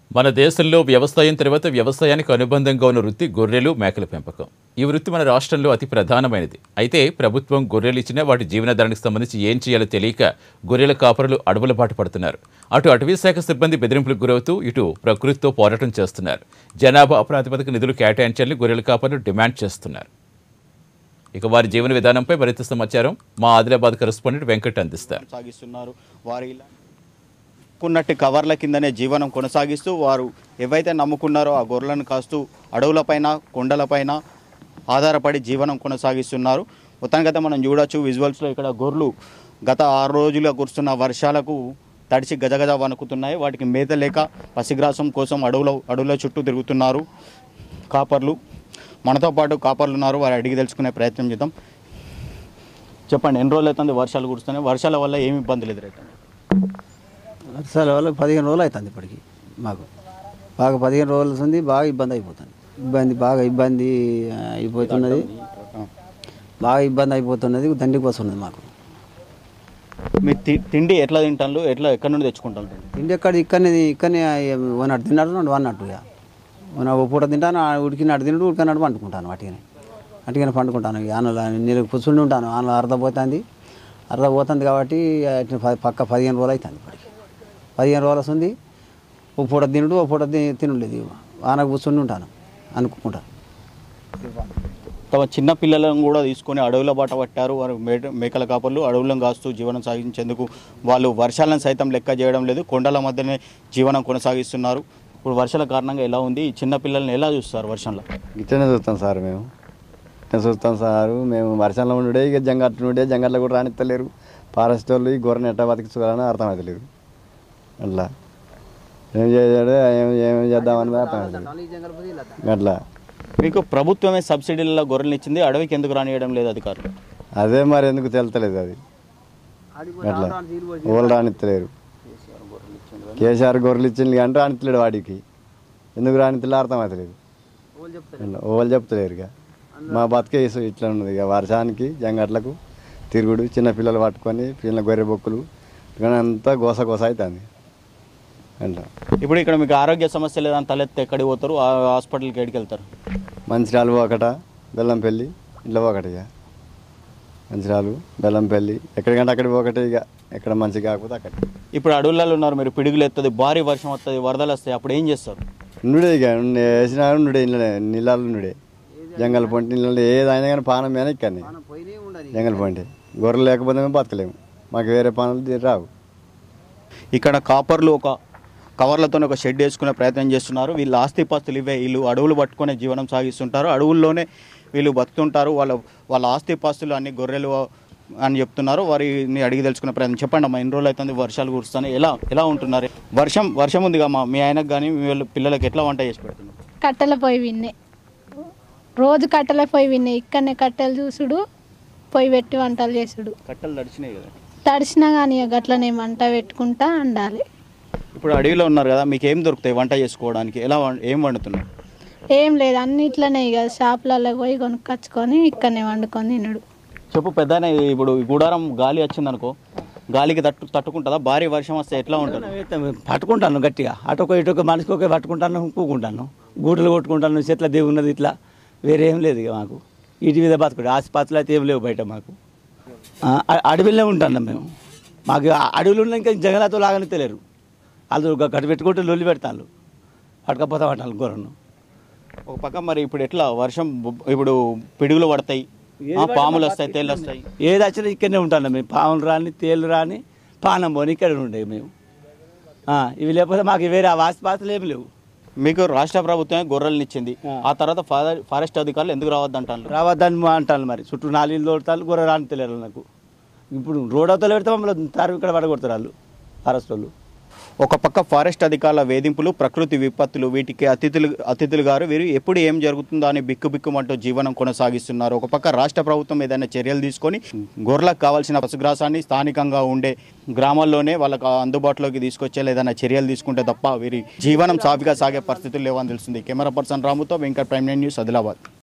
మన దేశంలో వ్యవసాయం తర్వాత వ్యవసాయానికి అనుబంధంగా ఉన్న వృత్తి గొర్రెలు మేకల పెంపకం ఈ వృత్తి మన రాష్ట్రంలో అతి ప్రధానమైనది అయితే ప్రభుత్వం గొర్రెలు ఇచ్చినా వాటి జీవనాధారానికి సంబంధించి ఏం చేయాలో తెలియక గొర్రెల కాపరులు అడవుల బాట పడుతున్నారు అటు అటవీ శాఖ సిబ్బంది బెదిరింపులకు గురవుతూ ఇటు ప్రకృతితో పోరాటం చేస్తున్నారు జనాభా ప్రాతిపదిక నిధులు కేటాయించాలని గొర్రెల కాపరులు డిమాండ్ చేస్తున్నారు ఇక వారి జీవన విధానంపై మరింత సమాచారం మా ఆదిలాబాద్ కరెస్పాండెంట్ వెంకట్ అందిస్తారు సాగిస్తున్నారు వారు ఇలా నమ్ముకున్నట్టు కవర్ల కిందనే జీవనం కొనసాగిస్తూ వారు ఏవైతే నమ్ముకున్నారో ఆ గొర్రెలను కాస్తూ అడవులపైన కొండలపైన ఆధారపడి జీవనం కొనసాగిస్తున్నారు మొత్తానికైతే మనం చూడొచ్చు విజువల్స్లో ఇక్కడ గొర్రెలు గత ఆరు రోజులుగా కురుస్తున్న వర్షాలకు తడిసి గజగజ వణుకుతున్నాయి వాటికి మేత లేక పసిగ్రాసం కోసం అడవుల అడవుల చుట్టూ తిరుగుతున్నారు కాపర్లు మనతో పాటు కాపర్లు ఉన్నారు వారు అడిగి తెలుసుకునే ప్రయత్నం చేద్దాం చెప్పండి ఎన్ని రోజులు అవుతుంది వర్షాలు కురుస్తున్నాయి వర్షాల వల్ల ఏమి ఇబ్బందులు ఎదురవుతుంది వర్షాల వల్ల పదిహేను రోజులు అవుతుంది ఇప్పటికి మాకు బాగా పదిహేను రోజులు ఉంది బాగా ఇబ్బంది అయిపోతుంది ఇబ్బంది బాగా ఇబ్బంది ఆ, అయిపోతున్నది బాగా ఇబ్బంది అయిపోతున్నది దండికి వస్తున్నది మాకు మీ తి- తిండి ఎట్లా తింటాను ఎట్లా ఎక్కడి నుండి తెచ్చుకుంటాను ఇంటి ఎక్కడ ఇక్కడనే ఇక్కడనే వనట్టు తిన్నాడు రెండు వన్నట్టు ఇక మన ఓ పూట తింటాను ఆ ఉడికినాడు తినడు ఉడికినాడు పండుకుంటాను వాటిని అటుగానే పండుకుంటాను ఇక ఆనలో నీళ్ళు కూర్చుని ఉంటాను ఆనలో అర్ధ పోతుంది అర్ధ పోతుంది కాబట్టి అట్లా ప- పక్క పదిహేను రోజులు అవుతుంది ఇప్పటికి పదిహేను రోజులు వస్తుంది ఓ పూట తినడు ఓ పూట తి- తినలేదు ఆనకు కూర్చుని ఉంటాను అనుకుంటాను తమ చిన్న పిల్లలను కూడా తీసుకొని అడవుల బాట పట్టారు వారు మేట- మేకల కాపర్లు అడవులను కాస్తూ జీవనం సాగించేందుకు వాళ్ళు వర్షాలను సైతం లెక్క చేయడం లేదు కొండల మధ్యనే జీవనం కొనసాగిస్తున్నారు ఇప్పుడు వర్షాల కారణంగా ఎలా ఉంది ఈ చిన్న పిల్లల్ని ఎలా చూస్తారు వర్షంలో ఇట్లనే చూస్తాం సార్ మేము ఇట్లా చూస్తాం సారు మేము వర్షంలో ఉండే ఇక జంగట్లు ఉండే జంగట్లో కూడా రానిత్తలేరు ఫారెస్ట్ వాళ్ళు ఈ గొర్రెని ఎట్లా బతికించుకోవాలని అర్థమవుతలేదు అట్లా ఏం చేయాడు ఏం ఏం చేద్దామని అర్థమవుతలేదు అట్లా మీకు ప్రభుత్వమే సబ్సిడీలలో గొర్రెలు ఇచ్చింది అడవికి ఎందుకు రానియడం లేదు అధికారులు అదే మరి ఎందుకు తెలుతలేదు అది అట్లా ఓళ్ళు రానిత్తలేరు కేసీఆర్ గొర్రెలు ఇచ్చింది అంటే రానిత్తలేడు వాడికి ఎందుకు రానిత్తలే అర్థమవుతలేదు అట్లా ఓళ్ళు చెప్తలేరు ఇక మా బతికే ఇసు ఇట్లా ఉన్నది ఇక వర్షానికి జంగట్లకు తిరుగుడు చిన్న పిల్లలు పట్టుకొని పిల్లల గొర్రె బొక్కులు కానీ అంతా గోస గోస అవుతుంది అట్లా ఇప్పుడు ఇక్కడ మీకు ఆరోగ్య సమస్య లేదని తలెత్తే ఎక్కడికి పోతారు ఆ హాస్పిటల్కి ఎక్కడికి వెళ్తారు మంచిర్యాలు ఒకట బెల్లంపల్లి ఇట్లా ఒకటి ఇక మంచిర్యాలు బెల్లంపల్లి ఎక్కడికంటే అక్కడికి ఒకటి ఇక ఎక్కడ మంచి కాకపోతే అక్కడ ఇప్పుడు అడవులలో ఉన్నారు మీరు పిడుగులు ఎత్తది భారీ వర్షం వస్తుంది వరదలు వస్తాయి అప్పుడు ఏం చేస్తారు నుడే ఇక నుండే వేసిన నుడే ఇళ్ళనే నీళ్ళలు నుడే జంగల్ పొంటి నీళ్ళు ఏదైనా కానీ పానం మీద ఇక్కడనే జంగల్ పొంటి గొర్రెలు లేకపోతే మేము బతకలేము మాకు వేరే పనులు తీ- రావు ఇక్కడ కాపర్లు ఒక కవర్లతో ఒక షెడ్ వేసుకునే ప్రయత్నం చేస్తున్నారు వీళ్ళ ఆస్తిపాస్తులు ఇవే వీళ్ళు అడవులు పట్టుకునే జీవనం సాగిస్తుంటారు అడవుల్లోనే వీళ్ళు బతుకుతుంటారు వాళ్ళ వాళ్ళ ఆస్తిపాస్తులు అన్ని గొర్రెలు అని చెప్తున్నారు వారిని అడిగి తెలుసుకునే ప్రయత్నం చెప్పండి అమ్మా ఎన్ని రోజులు అవుతుంది వర్షాలు కురుస్తాయి ఎలా ఎలా ఉంటున్నారు వర్షం వర్షం ఉంది మా మీ ఆయనకు కానీ మీ వాళ్ళ పిల్లలకి ఎట్లా వంట చేసి పెడుతున్నారు కట్టెల పొయ్యి విన్నే రోజు కట్టెల పొయ్యి విన్నే ఇక్కడనే కట్టెలు చూసుడు పొయ్యి పెట్టి వంటలు చేసుడు కట్టెలు తడిచినాయి కదా తడిసినా కానీ ఇక గట్లనే మంట పెట్టుకుంటా ఉండాలి ఇప్పుడు అడవిలో ఉన్నారు కదా మీకు ఏం దొరుకుతాయి వంట చేసుకోవడానికి ఎలా వం- ఏం వండుతున్నారు ఏం లేదు అన్నిట్లనే ఇక షాపులలో పోయి కొనుక్కొచ్చుకొని ఇక్కడనే వండుకొని తినడు చెప్పు పెద్ద ఇప్పుడు ఈ గుడారం గాలి వచ్చిందనుకో గాలికి తట్టు తట్టుకుంటుందా భారీ వర్షం వస్తే ఎట్లా ఉంటుంది పట్టుకుంటాను గట్టిగా అటొక ఇటొక మనిషికి ఒక పట్టుకుంటాను కూకుంటాను గూటలు కొట్టుకుంటాను చెట్ల దేవు ఉన్నది ఇట్లా వేరే ఏం లేదు ఇక మాకు ఇటు మీద బతుకుడు ఆసుపత్రులు అయితే ఏం లేవు బయట మాకు ఆ, అ- అడవిలో ఉంటాను మేము మాకు ఆ అడవిలో ఉన్న ఇంకా జగలతో లాగానే తెలియరు వాళ్ళు గట్టు పెట్టుకుంటే లొల్లి పెడతాను పట్టుకపోతా పట్టాలి గొర్రెను ఒక పక్క మరి ఇప్పుడు ఎట్లా వర్షం బు- ఇప్పుడు పిడుగులు పడతాయి ఆ, పాములు వస్తాయి తేళ్ళు వస్తాయి ఏది వచ్చినా ఇక్కడనే ఉంటాను మేము పాములు రాని తేలు రాని పానం పోని ఇక్కడ ఉండే మేము ఆ, ఇవి లేకపోతే మాకు వేరే ఆసుపత్రులు ఏమి లేవు మీకు రాష్ట్ర ప్రభుత్వమే గొర్రెలను ఇచ్చింది ఆ తర్వాత ఫారె- ఫారెస్ట్ అధికారులు ఎందుకు రావద్దు అంటారు రావద్దని మా అంటాను మరి చుట్టూ నాలుగు తోడతాను గొర్రె రాని తెలియదు నాకు ఇప్పుడు రోడ్ అవతల పెడితే మమ్మల్ని తారు ఇక్కడ పడగొడతారు వాళ్ళు ఫారెస్ట్ వాళ్ళు ఒక పక్క ఫారెస్ట్ అధికారుల వేధింపులు ప్రకృతి విపత్తులు వీటికి అతిథులు అతిథులు గారు వీరు ఎప్పుడు ఏం జరుగుతుందో అని బిక్కు బిక్కుమంటూ జీవనం కొనసాగిస్తున్నారు ఒక పక్క రాష్ట్ర ప్రభుత్వం ఏదైనా చర్యలు తీసుకొని గొర్రెలకు కావాల్సిన పశుగ్రాసాన్ని స్థానికంగా ఉండే గ్రామాల్లోనే వాళ్ళకు అందుబాటులోకి తీసుకొచ్చే ఏదైనా చర్యలు తీసుకుంటే తప్ప వీరి జీవనం సాఫీగా సాగే పరిస్థితులు లేవని తెలుస్తుంది కెమెరా పర్సన్ రాముతో Venkat prime nine news Adilabad